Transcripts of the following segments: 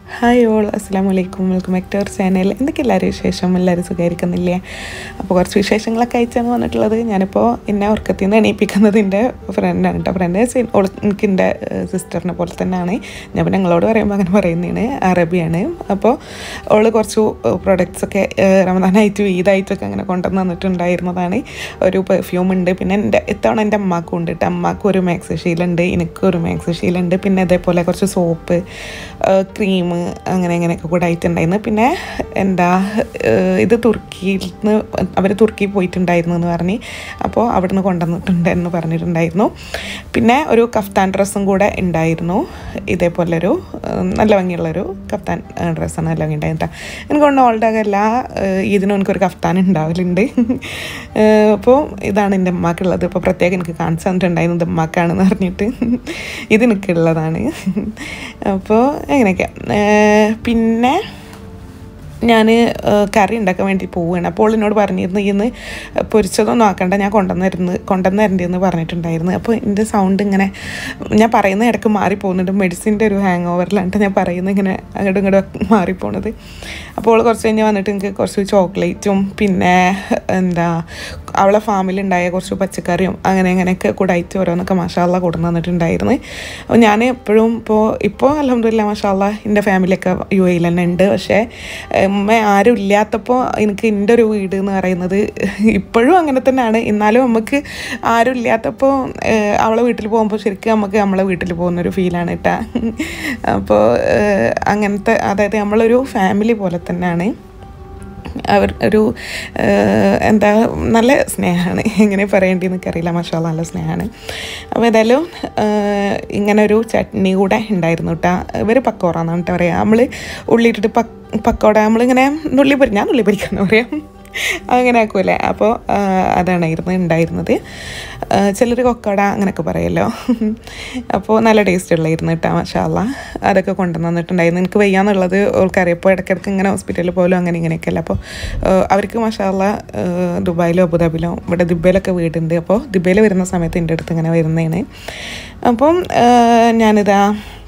Hi all അസ്സാം വലൈക്കും welcome back to our channel എന്തൊക്കെ എല്ലാവരും വിശേഷം എല്ലാവരും സുഖമായിരിക്കുന്നില്ലേ അപ്പോൾ കുറച്ച് വിശേഷങ്ങളൊക്കെ അയച്ചാണ് വന്നിട്ടുള്ളത് ഞാനിപ്പോൾ എന്നെ ഉറക്കത്തിൽ നിന്ന് എണീപ്പിക്കുന്നത് എൻ്റെ ഫ്രണ്ടാണ് കേട്ടോ ഫ്രണ്ട് എനിക്ക് എൻ്റെ സിസ്റ്ററിനെ പോലെ തന്നെയാണ് ഞാൻ പിന്നെ ഞങ്ങളോട് പറയുമ്പോൾ അങ്ങനെ പറയുന്നതാണ് അറബിയാണ് അപ്പോൾ അവൾ കുറച്ച് പ്രൊഡക്ട്സ് ഒക്കെ റമദാനായിട്ടും ഈദായിട്ടൊക്കെ അങ്ങനെ കൊണ്ടുവന്ന് തന്നിട്ടുണ്ടായിരുന്നതാണ് ഒരു പെർഫ്യൂം ഉണ്ട് പിന്നെ എൻ്റെ ഇത്തവണ എൻ്റെ അമ്മാക്കും ഉണ്ട് കേട്ടോ അമ്മാക്കും ഒരു മാക്സ് ഷീലുണ്ട് എനിക്കും ഒരു മാക്സ് ഷീലുണ്ട് പിന്നെ അതേപോലെ കുറച്ച് സോപ്പ് ക്രീം അങ്ങനെ അങ്ങനെയൊക്കെ കൂടെ ആയിട്ടുണ്ടായിരുന്നു പിന്നെ എന്താ ഏഹ് ഇത് തുർക്കിയിൽ നിന്ന് അവർ തുർക്കി പോയിട്ടുണ്ടായിരുന്നു എന്ന് പറഞ്ഞ് അപ്പോൾ അവിടെ നിന്ന് കൊണ്ടുവന്നിട്ടുണ്ട് എന്ന് പറഞ്ഞിട്ടുണ്ടായിരുന്നു പിന്നെ ഒരു കഫ്താൻ ഡ്രസ്സും കൂടെ ഉണ്ടായിരുന്നു ഇതേപോലൊരു ഏഹ് നല്ല ഭംഗിയുള്ളൊരു കഫ്താൻ ഡ്രസ്സാണ് നല്ല ഭംഗി ഉണ്ടായിരുന്നു എനിക്ക് കൊണ്ട് ഓൾഡ് എല്ലാ ഏഹ് ഇതിനും എനിക്കൊരു കഫ്താൻ ഉണ്ടാവലുണ്ട് ഏഹ് അപ്പോൾ ഇതാണ് എൻ്റെ ഉമ്മാക്കുള്ളത് ഇപ്പോൾ പ്രത്യേകം എനിക്ക് കാണിച്ചു തന്നിട്ടുണ്ടായിരുന്നത് ഉമ്മാക്കാണെന്ന് പറഞ്ഞിട്ട് ഇത് എനിക്കുള്ളതാണ് അപ്പോൾ അങ്ങനെയൊക്കെ ഏഹ് പിന്നെ ഞാൻ കറി ഉണ്ടാക്കാൻ വേണ്ടി പോവുകയാണ് അപ്പോൾ എന്നോട് പറഞ്ഞിരുന്നു ഇന്ന് പൊരിച്ചതൊന്നും ആക്കണ്ട ഞാൻ കൊണ്ടുവന്നിരുന്നു കൊണ്ടുവന്ന് തരണ്ടെന്ന് പറഞ്ഞിട്ടുണ്ടായിരുന്നു അപ്പോൾ എൻ്റെ സൗണ്ട് ഇങ്ങനെ ഞാൻ പറയുന്ന ഇടയ്ക്ക് മാറിപ്പോകുന്നുണ്ട് മെഡിസിൻ്റെ ഒരു ഹാങ് ഓവറിലാണ് ഞാൻ പറയുന്നത് ഇങ്ങനെ അങ്ങോട്ടും ഇങ്ങോട്ടും മാറിപ്പോണത് അപ്പോൾ അവൾ കുറച്ച് കഴിഞ്ഞ് വന്നിട്ട് എനിക്ക് കുറച്ച് ചോക്ലേറ്റും പിന്നെ എന്താ അവളെ ഫാമിലുണ്ടായ കുറച്ച് പച്ചക്കറിയും അങ്ങനെ അങ്ങനെയൊക്കെ കൂടായിട്ട് ഓരോന്നൊക്കെ മഷാല്ല കൊണ്ടു തന്നിട്ടുണ്ടായിരുന്നു അപ്പോൾ ഞാൻ എപ്പോഴും ഇപ്പോൾ ഇപ്പോൾ അലഹമില്ല മഷാല്ല എൻ്റെ ഫാമിലിയൊക്കെ യു എയിൽ തന്നെ ഉണ്ട് പക്ഷേ ഉമ്മ ആരും ഇല്ലാത്തപ്പോൾ എനിക്ക് എൻ്റെ ഒരു വീട് എന്ന് പറയുന്നത് ഇപ്പോഴും അങ്ങനെ തന്നെയാണ് എന്നാലും നമുക്ക് ആരും ഇല്ലാത്തപ്പോൾ ഏഹ്, അവളെ വീട്ടിൽ പോകുമ്പോൾ ശരിക്കും നമുക്ക് നമ്മളെ വീട്ടിൽ പോകുന്നൊരു ഫീലാണ് കേട്ടാ അപ്പോൾ ഏഹ്, അങ്ങനത്തെ അതായത് നമ്മളൊരു ഫാമിലി പോലെ തന്നെയാണ് അവർ ഒരു ഏഹ്, എന്താ നല്ല സ്നേഹമാണ് എങ്ങനെ പറയേണ്ടതെന്ന് എനിക്കറിയില്ല മഷാല നല്ല സ്നേഹമാണ് അപ്പോൾ ഏതായാലും ഏഹ്, ഇങ്ങനെ ഒരു ചട്നി കൂടെ ഉണ്ടായിരുന്നു കേട്ടോ ഇവർ പക്കോറ എന്നാണ് കേട്ടോ പറയുക നമ്മൾ ഉള്ളിയിട്ടിട്ട് പക്ക് പക്കോട നമ്മളിങ്ങനെ നുള്ളി പൊരി ഞാൻ നുള്ളി പൊരിക്കാന്ന് പറയാം അങ്ങനെ ആക്കൂലേ അപ്പോൾ അതാണായിരുന്നു ഉണ്ടായിരുന്നത് ചിലർ കൊക്കട അങ്ങനെയൊക്കെ പറയുമല്ലോ അപ്പോൾ നല്ല ടേസ്റ്റ് ഉള്ളായിരുന്നു കേട്ടോ മഷാല്ല അതൊക്കെ കൊണ്ടുവന്ന് തന്നിട്ടുണ്ടായിരുന്നു എനിക്ക് വയ്യാന്നുള്ളത് ഓൾക്കറിയപ്പോൾ ഇടയ്ക്കിടയ്ക്ക് ഇങ്ങനെ ഹോസ്പിറ്റലിൽ പോലും അങ്ങനെ ഇങ്ങനെയൊക്കെ അല്ല അപ്പോൾ അവർക്ക് മഷാല്ല ദുബായിലോ അബുദാബിലോ ഇവിടെ ദുബൈയിലൊക്കെ വീടുണ്ട് അപ്പോൾ ദുബൈയിൽ വരുന്ന സമയത്ത് എൻ്റെ അടുത്ത് ഇങ്ങനെ വരുന്നതാണ് അപ്പം ആ, ഞാനിതാ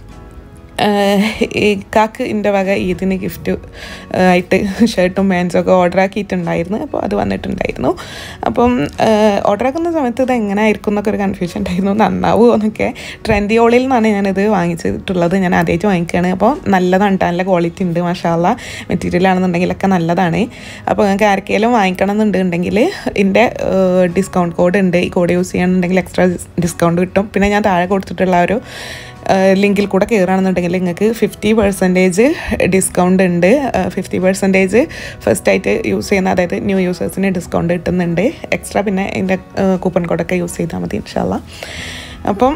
ഈ കാക്ക് എൻ്റെ വക ഈദിന് ഗിഫ്റ്റ് ആയിട്ട് ഷർട്ടും പാൻസും ഒക്കെ ഓർഡർ ആക്കിയിട്ടുണ്ടായിരുന്നു അപ്പോൾ അത് വന്നിട്ടുണ്ടായിരുന്നു അപ്പം ഓർഡർ ആക്കുന്ന സമയത്ത് ഇത് എങ്ങനെ ആയിരിക്കും എന്നൊക്കെ ഒരു കൺഫ്യൂഷൻ ഉണ്ടായിരുന്നു നന്നാവുമോ എന്നൊക്കെ ട്രെൻഡി ഓളിൽ നിന്നാണ് ഞാനിത് വാങ്ങിച്ചിട്ടുള്ളത് ഞാൻ ആദ്യമായിട്ട് വാങ്ങിക്കുകയാണ് അപ്പോൾ നല്ലതാണ് ട്ടോ, നല്ല ക്വാളിറ്റി ഉണ്ട് മഷാല മെറ്റീരിയൽ ആണെന്നുണ്ടെങ്കിലൊക്കെ നല്ലതാണ് അപ്പോൾ നിങ്ങൾക്ക് ആർക്കെങ്കിലും വാങ്ങിക്കണം എന്നുണ്ടെങ്കിൽ എൻ്റെ ഡിസ്കൗണ്ട് കോഡ് ഉണ്ട് ഈ കോഡ് യൂസ് ചെയ്യുകയാണെന്നുണ്ടെങ്കിൽ എക്സ്ട്രാ ഡിസ്കൗണ്ട് കിട്ടും പിന്നെ ഞാൻ താഴെ കൊടുത്തിട്ടുള്ള ആ ഒരു ലിങ്കിൽ കൂടെ കയറുകയാണെന്നുണ്ടെങ്കിൽ നിങ്ങൾക്ക് ഫിഫ്റ്റി പെർസെൻറ്റേജ് ഡിസ്കൗണ്ട് ഉണ്ട് ഫിഫ്റ്റി പെർസെൻറ്റേജ് ഫസ്റ്റ് ആയിട്ട് യൂസ് ചെയ്യുന്ന അതായത് ന്യൂ യൂസേഴ്സിന് ഡിസ്കൗണ്ട് കിട്ടുന്നുണ്ട് എക്സ്ട്രാ പിന്നെ എൻ്റെ കൂപ്പൺ കോഡൊക്കെ യൂസ് ചെയ്താൽ മതി ഇൻഷാല്ല അപ്പം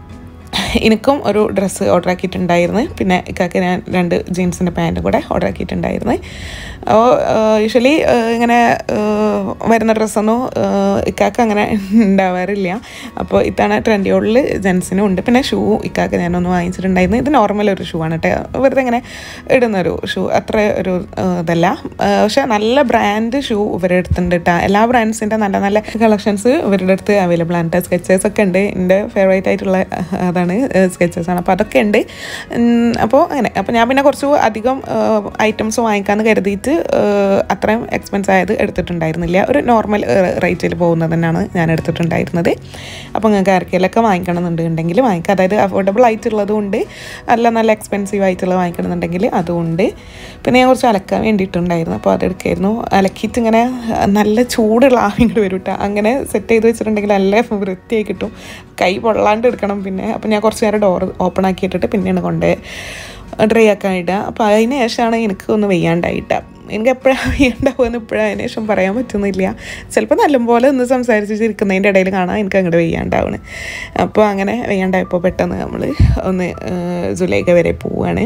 എനിക്കും ഒരു ഡ്രസ്സ് ഓർഡർ ആക്കിയിട്ടുണ്ടായിരുന്നു പിന്നെ ഇക്കാക്ക് ഞാൻ രണ്ട് ജീൻസിൻ്റെ പാൻറ്റും കൂടെ ഓർഡർ ആക്കിയിട്ടുണ്ടായിരുന്നു അപ്പോൾ യൂഷ്വലി ഇങ്ങനെ ഏഹ്, വരുന്ന ഡ്രസ്സൊന്നും ഏഹ്, ഇക്കാക്ക് അങ്ങനെ ഉണ്ടാവാറില്ല അപ്പോൾ ഇത്തവണ ട്രെൻഡിയോളിൽ ജെൻസിനും ഉണ്ട് പിന്നെ ഷൂ ഇക്കാക്ക് ഞാനൊന്ന് വാങ്ങിച്ചിട്ടുണ്ടായിരുന്നു ഇത് നോർമൽ ഒരു ഷൂ ആണ് കേട്ടോ വെറുതെ ഇങ്ങനെ ഇടുന്നൊരു ഷൂ അത്ര ഒരു ഏഹ്, ഇതല്ല ഏഹ്, പക്ഷേ നല്ല ബ്രാൻഡ് ഷൂ ഇവരുടെ അടുത്തുണ്ട് കേട്ടോ എല്ലാ ബ്രാൻഡ്സിൻ്റെ നല്ല നല്ല കളക്ഷൻസ് ഇവരുടെ അടുത്ത് അവൈലബിൾ ആണ് സ്കെച്ചേഴ്സ് ഒക്കെ ഉണ്ട് എൻ്റെ ഫേവറേറ്റ് ആയിട്ടുള്ള അഹ്, അതാണ് സ്കെച്ചേഴ്സ് ആണ് അപ്പോൾ അതൊക്കെ ഉണ്ട് ഉം, അപ്പോൾ അങ്ങനെ അപ്പോൾ ഞാൻ പിന്നെ കുറച്ച് അധികം ഐറ്റംസ് വാങ്ങിക്കാമെന്ന് കരുതിയിട്ട് ഏഹ്, അത്രയും എക്സ്പെൻസ് ആയത് എടുത്തിട്ടുണ്ടായിരുന്നില്ല ഒരു നോർമൽ റേറ്റിൽ പോകുന്നത് തന്നെയാണ് ഞാൻ എടുത്തിട്ടുണ്ടായിരുന്നത് അപ്പോൾ നിങ്ങൾക്ക് ആർക്കെങ്കിലൊക്കെ വാങ്ങിക്കണം എന്നുണ്ടെങ്കിൽ വാങ്ങിക്കാം അതായത് അഫോർഡബിൾ ആയിട്ടുള്ളതും ഉണ്ട് അല്ല നല്ല എക്സ്പെൻസീവ് ആയിട്ടുള്ളത് വാങ്ങിക്കണം എന്നുണ്ടെങ്കിൽ അതും ഉണ്ട് പിന്നെ ഞാൻ കുറച്ച് അലക്കാൻ വേണ്ടിയിട്ടുണ്ടായിരുന്നു അപ്പോൾ അതെടുക്കായിരുന്നു അലക്കിയിട്ട് ഇങ്ങനെ നല്ല ചൂടുള്ള ആവി ഇങ്ങോട്ട് വരും കേട്ടോ അങ്ങനെ സെറ്റ് ചെയ്ത് വെച്ചിട്ടുണ്ടെങ്കിൽ നല്ല വൃത്തിയായി കിട്ടും കൈ പൊള്ളാണ്ട് എടുക്കണം പിന്നെ അപ്പോൾ ഞാൻ കുറച്ച് നേരം ഡോർ ഓപ്പൺ ആക്കിയിട്ടിട്ട് പിന്നെയാണ് കൊണ്ട് ഡ്രൈ ആക്കാൻ ഇടുക അപ്പോൾ അതിന് ശേഷമാണ് എനിക്ക് ഒന്ന് വെയ്യാണ്ടായിട്ട് എനിക്ക് എപ്പോഴാണ് വെയ്യാണ്ടാവുമെന്ന് ഇപ്പോഴും അതിന് ശേഷം പറയാൻ പറ്റുന്നില്ല ചിലപ്പോൾ നല്ലപോലെ ഒന്ന് സംസാരിച്ചിരിക്കുന്നതിൻ്റെ ഇടയിൽ കാണാൻ എനിക്ക് അങ്ങോട്ട് വെയ്യാണ്ടാവണ് അപ്പോൾ അങ്ങനെ വെയ്യാണ്ടായപ്പോൾ പെട്ടെന്ന് നമ്മൾ ഒന്ന് ജുലൈക വരെ പോവുകയാണ്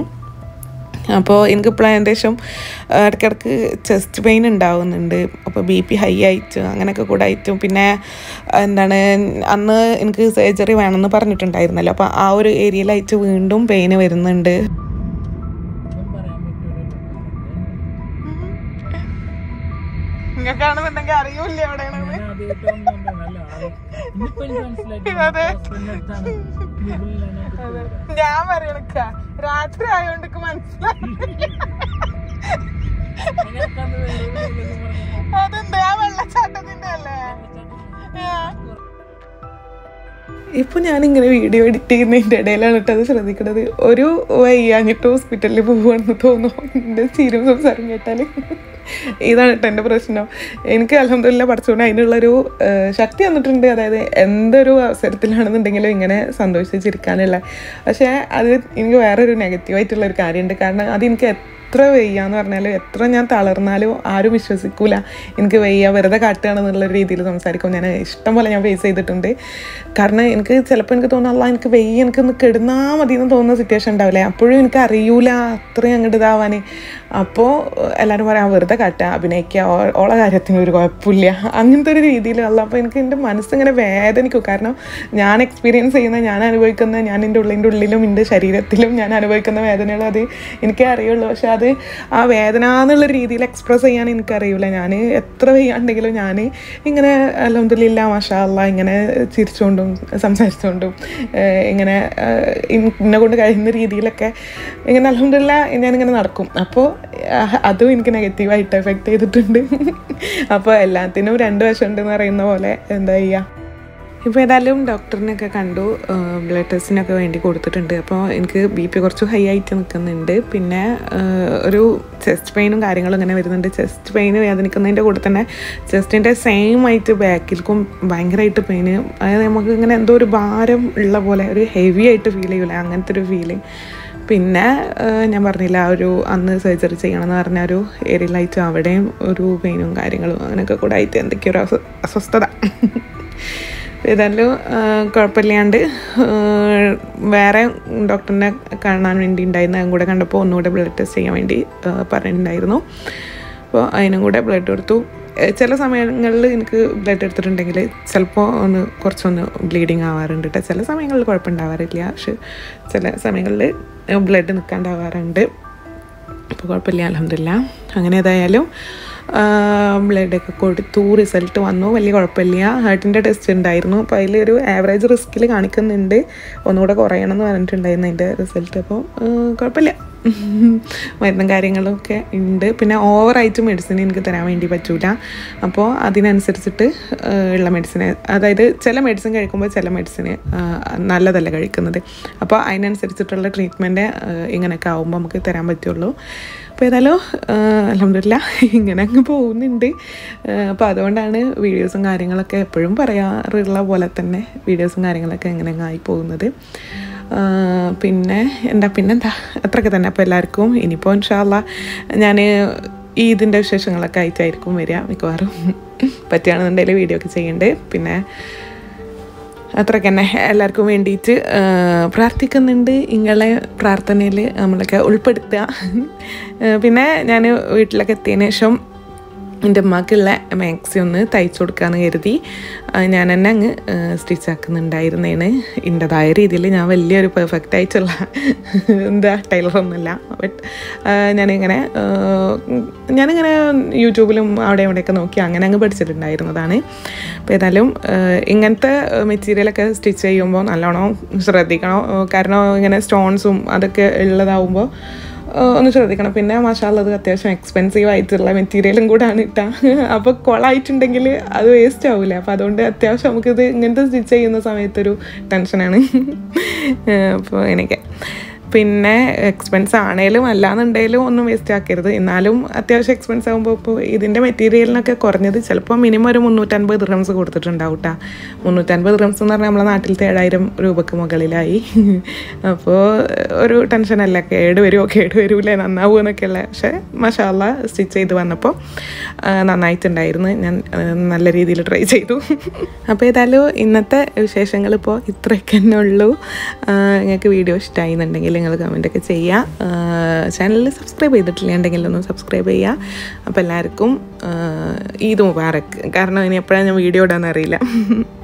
അപ്പോൾ എനിക്കിപ്പോൾ ഏകദേശം ഇടയ്ക്കിടയ്ക്ക് ചെസ്റ്റ് പെയിൻ ഉണ്ടാവുന്നുണ്ട് അപ്പോൾ ബി പി ഹൈ ആയിട്ട് അങ്ങനെയൊക്കെ കൂടെ ആയിട്ടും പിന്നെ എന്താണ് അന്ന് എനിക്ക് സർജറി വേണമെന്ന് പറഞ്ഞിട്ടുണ്ടായിരുന്നല്ലോ അപ്പോൾ ആ ഒരു ഏരിയയിലായിട്ട് വീണ്ടും പെയിന് വരുന്നുണ്ട് നിങ്ങൾക്കാണെന്നുണ്ടെങ്കിൽ അറിയൂല എവിടെയാണെന്ന് ഞാൻ ആദ്യമായിട്ടാണ് കണ്ടത്. നല്ല ഇന്നിപ്പോ എനിക്ക് മനസ്സിലായി അതെ. ഹോസ്പിറ്റലിന്റെ അടുത്താണ് ഗൂഗിളിലാണ് അത് അതെ. ഞാൻ പറയണക്ക രാത്രി ആയോണ്ട് മനസ്സിലായി അങ്ങനെയൊക്കെയാണ് വേറെ ഒരു ഇതൊക്കെ പറഞ്ഞത്. അതെന്താ ആ വെള്ളച്ചാട്ടത്തിന്റെ അല്ലേ ഇപ്പൊ ഞാൻ ഇങ്ങനെ വീഡിയോ എഡിറ്റ് ചെയ്യുന്നതിന്റെ ഇടയിലാണ് കേട്ടോ അത് ശ്രദ്ധിക്കുന്നത് ഒരു വയ്യാഞ്ഞിട്ട് ഹോസ്പിറ്റലിൽ പോവുകയാണെന്ന് തോന്നുന്നു എൻ്റെ ചീരും സംസാരം കേട്ടാൽ ഇതാണ് കേട്ടോ എൻ്റെ പ്രശ്നം എനിക്ക് അലഹമില്ല പഠിച്ചുകൊണ്ട് അതിനുള്ളൊരു ഏഹ്, ശക്തി വന്നിട്ടുണ്ട് അതായത് എന്തൊരു അവസരത്തിലാണെന്നുണ്ടെങ്കിലും ഇങ്ങനെ സന്തോഷിച്ചിരിക്കാനുള്ള പക്ഷേ അത് എനിക്ക് വേറൊരു നെഗറ്റീവായിട്ടുള്ള ഒരു കാര്യമുണ്ട് കാരണം അത് എനിക്ക് എത്ര വയ്യാന്ന് പറഞ്ഞാലും എത്ര ഞാൻ തളർന്നാലും ആരും വിശ്വസിക്കൂല എനിക്ക് വയ്യ വെറുതെ കാട്ടുകയാണെന്നുള്ള രീതിയിൽ സംസാരിക്കും ഞാൻ ഇഷ്ടം പോലെ ഞാൻ ഫേസ് ചെയ്തിട്ടുണ്ട് കാരണം എനിക്ക് ചിലപ്പോൾ എനിക്ക് തോന്നുന്നു അല്ല എനിക്ക് വയ്യ എനിക്കൊന്ന് കെടുന്നാൽ മതി എന്ന് തോന്നുന്ന സിറ്റുവേഷൻ ഉണ്ടാവില്ലേ അപ്പോഴും എനിക്ക് അറിയൂല അത്രയും അങ്ങോട്ട് ഇതാവാൻ അപ്പോൾ എല്ലാവരും പറയാം വെറുതെ കാട്ടുക അഭിനയിക്കുക ഓ- ഓളെ കാര്യത്തിന് ഒരു കുഴപ്പമില്ല അങ്ങനത്തെ ഒരു രീതിയിലുള്ള അപ്പോൾ എനിക്ക് എൻ്റെ മനസ്സിങ്ങനെ വേദനിക്കും കാരണം ഞാൻ എക്സ്പീരിയൻസ് ചെയ്യുന്ന ഞാൻ അനുഭവിക്കുന്ന ഞാൻ എൻ്റെ ഉള്ളിൻ്റെ ഉള്ളിലും എൻ്റെ ശരീരത്തിലും ഞാൻ അനുഭവിക്കുന്ന വേദനകൾ അത് എനിക്കേ അറിയുള്ളൂ പക്ഷെ അത് ആ വേദന എന്നുള്ള രീതിയിൽ എക്സ്പ്രസ് ചെയ്യാൻ എനിക്കറിയില്ല ഞാൻ എത്ര വയ്യാണ്ടെങ്കിലും ഞാൻ ഇങ്ങനെ അലഹമില്ല മാഷാ അല്ലാ ഇങ്ങനെ ചിരിച്ചുകൊണ്ടും സംസാരിച്ചുകൊണ്ടും ഏഹ് ഇങ്ങനെ ഏഹ് എന്നെ കൊണ്ട് കഴിയുന്ന രീതിയിലൊക്കെ ഇങ്ങനെ അലഹമില്ല ഞാനിങ്ങനെ നടക്കും അപ്പോൾ അതും എനിക്ക് നെഗറ്റീവായിട്ട് എഫക്റ്റ് ചെയ്തിട്ടുണ്ട് അപ്പോൾ എല്ലാത്തിനും രണ്ട് വശമുണ്ടെന്ന് പറയുന്ന പോലെ എന്താ ചെയ്യുക ഇപ്പോൾ ഏതായാലും ഡോക്ടറിനൊക്കെ കണ്ടു ബ്ലഡ് ടെസ്റ്റിനൊക്കെ വേണ്ടി കൊടുത്തിട്ടുണ്ട് അപ്പോൾ എനിക്ക് ബി പി കുറച്ച് ഹൈ ആയിട്ട് നിൽക്കുന്നുണ്ട് പിന്നെ ആഹ്, ഒരു ചെസ്റ്റ് പെയിനും കാര്യങ്ങളും ഇങ്ങനെ വരുന്നുണ്ട് ചെസ്റ്റ് പെയിൻ വേദനിക്കുന്നതിൻ്റെ കൂടെ തന്നെ ചെസ്റ്റിൻ്റെ സെയിം ആയിട്ട് ബാക്കിൽക്കും ഭയങ്കരമായിട്ട് പെയിന് അതായത് നമുക്ക് ഇങ്ങനെ എന്തോ ഒരു ഭാരം ഉള്ള പോലെ ഒരു ഹെവി ആയിട്ട് ഫീൽ ചെയ്യൂല അങ്ങനത്തെ ഒരു ഫീലിംഗ് പിന്നെ ആഹ്, ഞാൻ പറഞ്ഞില്ല ആ ഒരു അന്ന് സർജറി ചെയ്യണമെന്ന് പറഞ്ഞ ഒരു ഏരിയയിലായിട്ട് അവിടെയും ഒരു പെയിനും കാര്യങ്ങളും അങ്ങനെയൊക്കെ കൂടെ ആയിട്ട് എന്തൊക്കെയോ ഒരു അസ്വ- അസ്വസ്ഥത ഏതായാലും ആ, കുഴപ്പമില്ലാണ്ട് ആ, വേറെ ഡോക്ടറിനെ കാണാൻ വേണ്ടി ഉണ്ടായിരുന്നു അതും കൂടെ കണ്ടപ്പോൾ ഒന്നുകൂടെ ബ്ലഡ് ടെസ്റ്റ് ചെയ്യാൻ വേണ്ടി ആ, പറഞ്ഞിട്ടുണ്ടായിരുന്നു അപ്പോൾ അതിനും കൂടെ ബ്ലഡ് കൊടുത്തു ഏ, ചില സമയങ്ങളിൽ എനിക്ക് ബ്ലഡ് എടുത്തിട്ടുണ്ടെങ്കിൽ ചിലപ്പോൾ ഒന്ന് കുറച്ചൊന്ന് ബ്ലീഡിങ് ആവാറുണ്ട് കേട്ടോ ചില സമയങ്ങളിൽ കുഴപ്പമുണ്ടാവാറില്ല പക്ഷെ ചില സമയങ്ങളിൽ ബ്ലഡ് നിൽക്കാണ്ടാവാറുണ്ട് അപ്പോൾ കുഴപ്പമില്ല അലഹമില്ല അങ്ങനെ ഏതായാലും ബ്ലഡൊക്കെ കൊടുത്തു റിസൾട്ട് വന്നു വലിയ കുഴപ്പമില്ല ഹാർട്ടിൻ്റെ ടെസ്റ്റ് ഉണ്ടായിരുന്നു അപ്പോൾ അതിലൊരു ആവറേജ് റിസ്കിൽ കാണിക്കുന്നുണ്ട് ഒന്നുകൂടെ കുറയണം എന്ന് പറഞ്ഞിട്ടുണ്ടായിരുന്നു അതിൻ്റെ റിസൾട്ട് അപ്പോൾ കുഴപ്പമില്ല മരുന്നും കാര്യങ്ങളും ഒക്കെ ഉണ്ട് പിന്നെ ഓവറായിട്ട് മെഡിസിൻ എനിക്ക് തരാൻ വേണ്ടി പറ്റൂല അപ്പോൾ അതിനനുസരിച്ചിട്ട് ആ, ഉള്ള മെഡിസിൻ അതായത് ചില മെഡിസിൻ കഴിക്കുമ്പോൾ ചില മെഡിസിന് നല്ലതല്ല കഴിക്കുന്നത് അപ്പോൾ അതിനനുസരിച്ചിട്ടുള്ള ട്രീറ്റ്മെൻറ്റ് ഇങ്ങനെയൊക്കെ ആകുമ്പോൾ നമുക്ക് തരാൻ പറ്റുള്ളൂ അപ്പോൾ ഏതായാലും അലഹമില്ല ഇങ്ങനെ അങ്ങ് പോകുന്നുണ്ട് അപ്പോൾ അതുകൊണ്ടാണ് വീഡിയോസും കാര്യങ്ങളൊക്കെ എപ്പോഴും പറയാറുള്ള പോലെ തന്നെ വീഡിയോസും കാര്യങ്ങളൊക്കെ ഇങ്ങനെ അങ്ങ് ആയി പോകുന്നത് ആ, പിന്നെ എന്താ പിന്നെന്താ അത്രയൊക്കെ തന്നെ അപ്പോൾ എല്ലാവർക്കും ഇനിയിപ്പോൾ ഇൻഷാല്ല ഞാൻ ഈ ഇതിൻ്റെ വിശേഷങ്ങളൊക്കെ ആയിട്ടായിരിക്കും വരിക മിക്കവാറും പറ്റുകയാണെന്നുണ്ടെങ്കിൽ വീഡിയോ ഒക്കെ ചെയ്യണ്ട് പിന്നെ അത്രയ്ക്ക് തന്നെ എല്ലാവർക്കും വേണ്ടിയിട്ട് ആ, പ്രാർത്ഥിക്കുന്നുണ്ട് നിങ്ങളെ പ്രാർത്ഥനയിൽ നമ്മളൊക്കെ ഉൾപ്പെടുത്തുക ആ, പിന്നെ ഞാൻ വീട്ടിലൊക്കെ എത്തിയതിന് ശേഷം എൻ്റെ ഉമ്മാക്കുള്ള മാക്സി ഒന്ന് തയ്ച്ചു കൊടുക്കാമെന്ന് കരുതി ആ, ഞാൻ തന്നെ അങ്ങ് സ്റ്റിച്ച് ആക്കുന്നുണ്ടായിരുന്നേന് എൻ്റെതായ രീതിയിൽ ഞാൻ വലിയൊരു പെർഫെക്റ്റ് ആയിട്ടുള്ള എന്താ ടൈലറൊന്നുമില്ല ബട്ട് ഞാനിങ്ങനെ ആ, ഞാനിങ്ങനെ യൂട്യൂബിലും അവിടെ ഇവിടെയൊക്കെ നോക്കി അങ്ങനെ അങ്ങ് പഠിച്ചിട്ടുണ്ടായിരുന്നതാണ് അപ്പോൾ ഏതായാലും ആ, ഇങ്ങനത്തെ മെറ്റീരിയലൊക്കെ സ്റ്റിച്ച് ചെയ്യുമ്പോൾ നല്ലോണം ശ്രദ്ധിക്കണം ആ, കാരണം ഇങ്ങനെ സ്റ്റോൺസും അതൊക്കെ ഉള്ളതാവുമ്പോൾ ഏഹ് ഒന്ന് ശ്രദ്ധിക്കണം പിന്നെ മസാല അത് അത്യാവശ്യം എക്സ്പെൻസീവ് ആയിട്ടുള്ള മെറ്റീരിയലും കൂടാണ് ഇട്ടാ അപ്പോൾ കൊളായിട്ടുണ്ടെങ്കിൽ അത് വേസ്റ്റ് ആവില്ല അപ്പോൾ അതുകൊണ്ട് അത്യാവശ്യം നമുക്കിത് ഇങ്ങനത്തെ സ്റ്റിച്ച് ചെയ്യുന്ന സമയത്തൊരു ടെൻഷനാണ് അപ്പോൾ എനിക്ക് പിന്നെ എക്സ്പെൻസ് ആണേലും അല്ലാന്നുണ്ടെങ്കിലും ഒന്നും വേസ്റ്റ് ആക്കരുത് എന്നാലും അത്യാവശ്യം എക്സ്പെൻസ് ആകുമ്പോൾ ഇപ്പോൾ ഇതിൻ്റെ മെറ്റീരിയലിനൊക്കെ കുറഞ്ഞത് ചിലപ്പോൾ മിനിമം ഒരു മുന്നൂറ്റൻപത് റംസ് കൊടുത്തിട്ടുണ്ടാവും കേട്ടോ മുന്നൂറ്റൻപത് റംസ് എന്ന് പറഞ്ഞാൽ നമ്മളെ നാട്ടിലത്തെ ഏഴായിരം രൂപക്ക് മുകളിലായി അപ്പോൾ ഒരു ടെൻഷനല്ല കേട് വരുമോ കേട് വരൂലേ നന്നാവുമോ എന്നൊക്കെയുള്ള പക്ഷേ മഷാല്ല സ്റ്റിച്ച് ചെയ്ത് വന്നപ്പോൾ ആ, നന്നായിട്ടുണ്ടായിരുന്നു ഞാൻ ആ, നല്ല രീതിയിൽ ട്രൈ ചെയ്തു അപ്പോൾ ഏതായാലും ഇന്നത്തെ വിശേഷങ്ങൾ ഇപ്പോൾ ഇത്രയൊക്കെ തന്നെ ഉള്ളൂ ആ, നിങ്ങൾക്ക് വീഡിയോ ഇഷ്ടമായി എന്നുണ്ടെങ്കിൽ നിങ്ങൾ കമൻറ്റൊക്കെ ചെയ്യുക ചാനലിൽ സബ്സ്ക്രൈബ് ചെയ്തിട്ടില്ല ഉണ്ടെങ്കിൽ ഒന്ന് സബ്സ്ക്രൈബ് ചെയ്യുക അപ്പോൾ എല്ലാവർക്കും ആ, ഈദ് മുബാറക്ക് കാരണം ഇനി എപ്പോഴാണ് ഞാൻ വീഡിയോ ഇടാൻ അറിയില്ല